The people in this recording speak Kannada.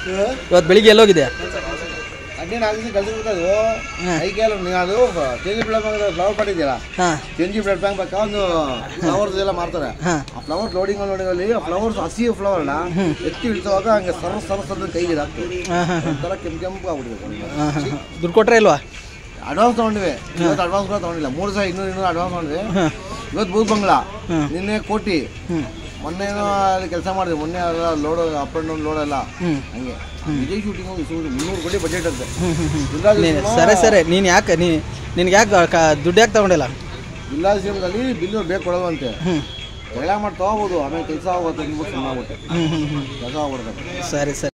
ಇವತ್ತು ಬೆಳಿಗ್ಗೆ ಎಲ್ಲೋಗಿದೆ ಅಡ್ಡಿನ ಆಗಿಸಿ ಕಳ್ಸಿಬಿಟ್ಟದು ಹ್ಮ್. ಕೈ ಕೇಳು ನೀವು ಅದು change blood bank flower pot ಇದೆಯಲ್ಲ ಹಾಂ ಚೇಂಜಿ ಬ್ಲಡ್ ಬ್ಯಾಂಕ್ ಬೇಕಾ ಒಂದು ಫ್ಲವರ್ಸ್ ಎಲ್ಲ ಮಾಡ್ತಾರೆ ಹಾಂ ಆ ಫ್ಲವರ್ ಲೋಡಿಂಗ್ ಲೋಡಿಂಗ್ ಅಲ್ಲಿ ಆ ಫ್ಲವರ್ಸ್ ಹಸಿ ಫ್ಲವರ್ನ ಎತ್ತಿ ಇಳಿಸುವಾಗ ಹಂಗೆ ಸರ ಸರ ಸರ ಕೈಗೆ ಹಾಕ್ತೀವಿ ಹಾಂ ಹಾಂ ಒಂಥರ ಕೆಂಪು ಕೆಂಪು ಆಗ್ಬಿಟ್ಟಿದೆ ಹಾಂ ಹಾಂ ದುಡ್ಡು ಕೊಟ್ರೆ ಇಲ್ವಾ ಅಡ್ವಾನ್ಸ್ ತೊಗೊಂಡಿವಿ ಇವತ್ತು ಅಡ್ವಾನ್ಸ್ ಕೂಡ ತೊಗೊಂಡಿಲ್ಲ ಮೂರು ಸಾವಿರ ಇನ್ನೂರು ಇನ್ನೂರು ಅಡ್ವಾನ್ಸ್ ತೊಗೊಂಡ್ವಿ ಹಾಂ ಇವತ್ತು ಬೂತ್ ಬಂಗ್ಲಾ ಹ್ಮ್. ನಿನ್ನೆ ಕೋಟಿ ಹ್ಞೂ ಮೊನ್ನೆ ಅಲ್ಲಿ ಕೆಲಸ ಮಾಡಿದ್ವಿ ಮೊನ್ನೆ ಎಲ್ಲ load up and download ಎಲ್ಲ ಹ್ಞೂ ಹಂಗೆ ವಿಜಯ್ ಶೂಟಿಂಗ್ ಹೋಗಿ ಮುನ್ನೂರು ಕೋಟಿ ಬಜೆಟ್ ಅಂತೆ ಹ್ಞೂ ಹ್ಞೂ ಹ್ಞೂ ದುರ್ಗಾಜ್ ನೀನು ಸಿನಿಮಾ- ಸರಿ ಸರಿ ನೀನು ಯಾಕೆ ನೀ ನಿನ್ಗೆ ಯಾಕೆ ಕ ದುಡ್ಡು ಯಾಕೆ ತಗೊಂಡಿಲ್ಲ ಜಿಲ್ಲಾ ಸಿಎಂದಲ್ಲಿ ಬಿಲ್ಲು ಬೇಕು ಕೊಡೋದಂತೆ ಹ್ಞೂ ಜಗಳ ಮಾಡಿ ತಗೋಬೋದು ಆಮೇಲೆ ಕೆಲಸ ಆಗೋಗುತ್ತೆ ಅಂದ್ಬಿಟ್ಟು ಸುಮ್ಮನೆ ಆಗ್ಬಿಟ್ಟೆ ಹ್ಞೂ ಹ್ಞೂ ಹ್ಞೂ ಕೆಲಸ ಆಗ್ಬಿಡ್ತಾರೆ ಸರಿ ಸರಿ